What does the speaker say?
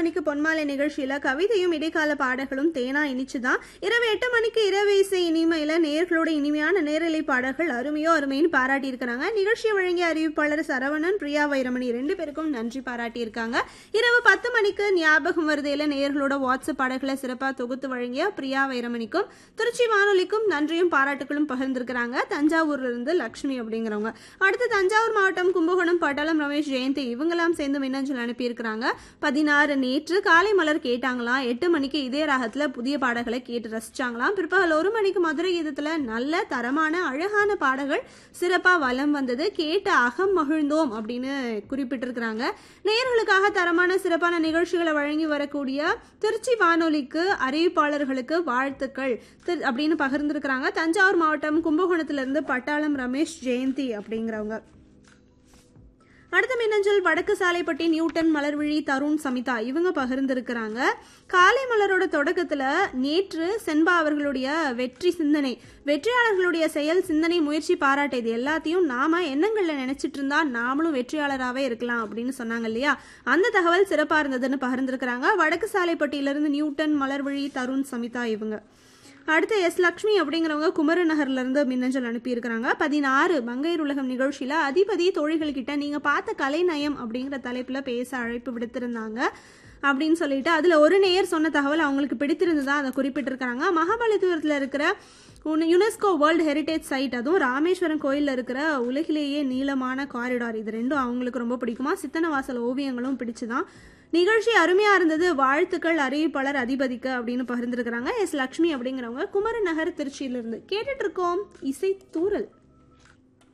மணிக்கு பொன்மாலை நிகழ்ச்சியில கவிதையும் இடைக்கால பாடல்களும் தேனா இனிச்சுதான் இரவு எட்டு மணிக்கு இரவு இசை இனிமையில நேர்களோட இனிமையான நேரலை பாடல்கள் அருமையோ அருமைன்னு பாராட்டி இருக்கிறாங்க நிகழ்ச்சியை வழங்கிய அறிவிப்பாளர் சரவணன் பிரியா வைரமணி ரெண்டு பேருக்கும் நன்றி பாராட்டி இருக்காங்க இரவு பத்து மணிக்கு ஞாபகம் வருதையில நேர்களோட வாட்ஸ்அப் பாடல்களை சிறப்பாக தொகுத்து வழங்கிய பிரியா வைரமணிக்கும் திருச்சி வானொலிக்கும் நன்றியும் பாராட்டுகளும் பகிர்ந்திருக்கிறாங்க தஞ்சாவூர்ல இருந்து லக்ஷ்மி அப்படிங்கிறவங்க அடுத்து தஞ்சாவூர் மாவட்டம் கும்பகோணம் பட்டாளம் ரமேஷ் ஜெயந்தி இவங்கெல்லாம் சேர்ந்து மின்னஞ்சல் அனுப்பியிருக்கிறாங்க பதினாறு நேற்று காலை மலர் கேட்டாங்களாம் எட்டு மணிக்கு இதே ராகத்துல புதிய பாடல்களை கேட்டு ரசிச்சாங்களாம் பிற்பகல் ஒரு மணிக்கு மதுரை கீதத்துல நல்ல தரமான அழகான பாடல்கள் சிறப்பா வலம் வந்தது கேட்டு அகம் மகிழ்ந்தோம் அப்படின்னு குறிப்பிட்டிருக்கிறாங்க நேயர்களுக்காக தரமான சிறப்பான நிகழ்ச்சிகளை வழங்கி வரக்கூடிய திருச்சி வானொலிக்கு அறிவிப்பாளர்களுக்கு வாழ்த்துக்கள் திரு- அப்படின்னு பகிர்ந்திருக்கிறாங்க தஞ்சாவூர் மாவட்டம் கும்பகோணத்திலிருந்து பட்டாளம் ரமேஷ் ஜெயந்தி அப்படிங்கிறவங்க அடுத்த மின்னஞ்சல் வடக்கு சாலைப்பட்டி நியூட்டன் மலர்விழி தருண் சமிதா இவங்க பகிர்ந்திருக்கிறாங்க காலை மலரோட தொடக்கத்துல நேற்று சென்பா அவர்களுடைய வெற்றி சிந்தனை வெற்றியாளர்களுடைய செயல் சிந்தனை முயற்சி பாராட்டு இது எல்லாத்தையும் நாம எண்ணங்கள்ல நினைச்சிட்டு இருந்தா நாமளும் வெற்றியாளராகவே இருக்கலாம் அப்படின்னு சொன்னாங்க இல்லையா அந்த தகவல் சிறப்பா இருந்ததுன்னு பகிர்ந்திருக்கிறாங்க வடக்கு சாலைப்பட்டியிலிருந்து நியூட்டன் மலர்விழி தருண் சமிதா இவங்க அடுத்து எஸ் லக்ஷ்மி அப்படிங்கிறவங்க குமர நகர்ல இருந்து மின்னஞ்சல் அனுப்பியிருக்கிறாங்க பதினாறு மங்கையர் உலகம் நிகழ்ச்சியில அதிபதி தோழிகள் கிட்ட நீங்க பார்த்த கலைநயம் அப்படிங்கிற தலைப்புல பேச அழைப்பு விடுத்திருந்தாங்க அப்படின்னு சொல்லிட்டு அதுல ஒரு நேயர் சொன்ன தகவல் அவங்களுக்கு பிடித்திருந்ததா அதை குறிப்பிட்டிருக்கிறாங்க மகாபலிபுரத்துல இருக்கிற உன் யுனெஸ்கோ வேர்ல்டு ஹெரிட்டேஜ் சைட் அதுவும் ராமேஸ்வரம் கோயில்ல இருக்கிற உலகிலேயே நீளமான காரிடார் இது ரெண்டும் அவங்களுக்கு ரொம்ப பிடிக்குமா சித்தனவாசல் ஓவியங்களும் பிடிச்சுதான் நிகழ்ச்சி அருமையா இருந்தது வாழ்த்துக்கள் அறிவிப்பாளர் அதிபதிக்கு அப்படின்னு பகிர்ந்திருக்கிறாங்க எஸ் லக்ஷ்மி அப்படிங்கிறவங்க குமரநகர் திருச்சியிலிருந்து கேட்டுட்டு இருக்கோம் இசை தூரல்